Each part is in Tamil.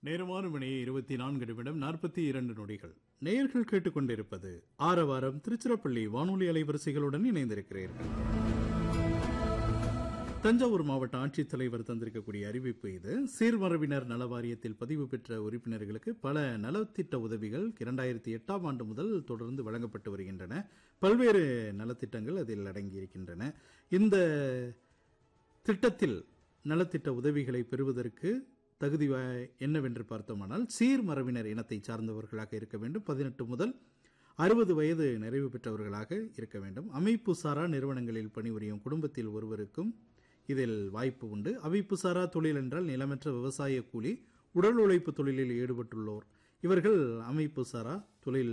நேரமான மணி இருபத்தி நான்கு நிமிடம் நாற்பத்தி இரண்டு நொடிகள் நேயர்கள் கேட்டுக்கொண்டிருப்பது ஆரவாரம் திருச்சிராப்பள்ளி வானொலி அலைவரிசைகளுடன் இணைந்திருக்கிறீர்கள் தஞ்சாவூர் மாவட்ட ஆட்சித்தலைவர் தந்திருக்கக்கூடிய அறிவிப்பு இது சீர்மரபினர் நல வாரியத்தில் பதிவு பெற்ற உறுப்பினர்களுக்கு பல நலத்திட்ட உதவிகள் இரண்டாயிரத்தி எட்டாம் ஆண்டு முதல் தொடர்ந்து வழங்கப்பட்டு வருகின்றன பல்வேறு நலத்திட்டங்கள் அதில் அடங்கியிருக்கின்றன இந்த திட்டத்தில் நலத்திட்ட உதவிகளை பெறுவதற்கு தகுதி வா- என்னவென்று பார்த்தோமானால் சீர்மரபினர் இனத்தை சார்ந்தவர்களாக இருக்க வேண்டும் பதினெட்டு முதல் அறுபது வயது நிறைவு பெற்றவர்களாக இருக்க வேண்டும் அமைப்பு சாரா நிறுவனங்களில் பணிபுரியும் குடும்பத்தில் ஒருவருக்கும் இதில் வாய்ப்பு உண்டு அமைப்பு சாரா தொழில் என்றால் நிலமற்ற விவசாய கூலி உடல் உழைப்பு தொழிலில் ஈடுபட்டுள்ளோர் இவர்கள் அமைப்பு சாரா தொழில்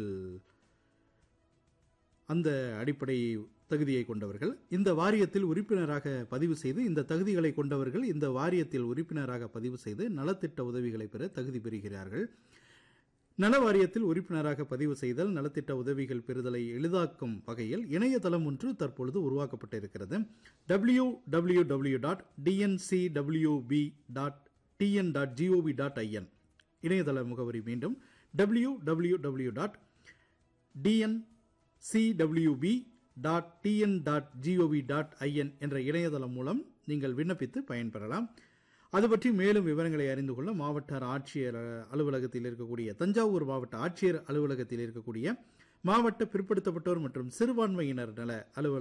அந்த அடிப்படை தகுதியை கொண்டவர்கள் இந்த வாரியத்தில் உறுப்பினராக பதிவு செய்து இந்த தகுதிகளை கொண்டவர்கள் இந்த வாரியத்தில் உறுப்பினராக பதிவு செய்து நலத்திட்ட உதவிகளை பெற தகுதி பெறுகிறார்கள் நல வாரியத்தில் உறுப்பினராக பதிவு செய்தல் நலத்திட்ட உதவிகள் பெறுதலை எளிதாக்கும் வகையில் இணையதளம் ஒன்று தற்பொழுது உருவாக்கப்பட்டிருக்கிறது W W W dot TNCWB dot TN dot GOV dot IN இணையதள முகவரி மீண்டும் W W W dot TNCWB dot TN dot GOV dot IN என்ற இணையதளம் மூலம் நீங்கள் விண்ணப்பித்து பயன்பெறலாம் அது பற்றி மேலும் விவரங்களை அறிந்து கொள்ள மாவட்ட ஆட்சியர் அலுவலகத்தில் இருக்கக்கூடிய தஞ்சாவூர் மாவட்ட ஆட்சியர் அலுவலகத்தில் இருக்கக்கூடிய மாவட்ட பிற்படுத்தப்பட்டோர் மற்றும் சிறுபான்மையினர் நல அலுவலக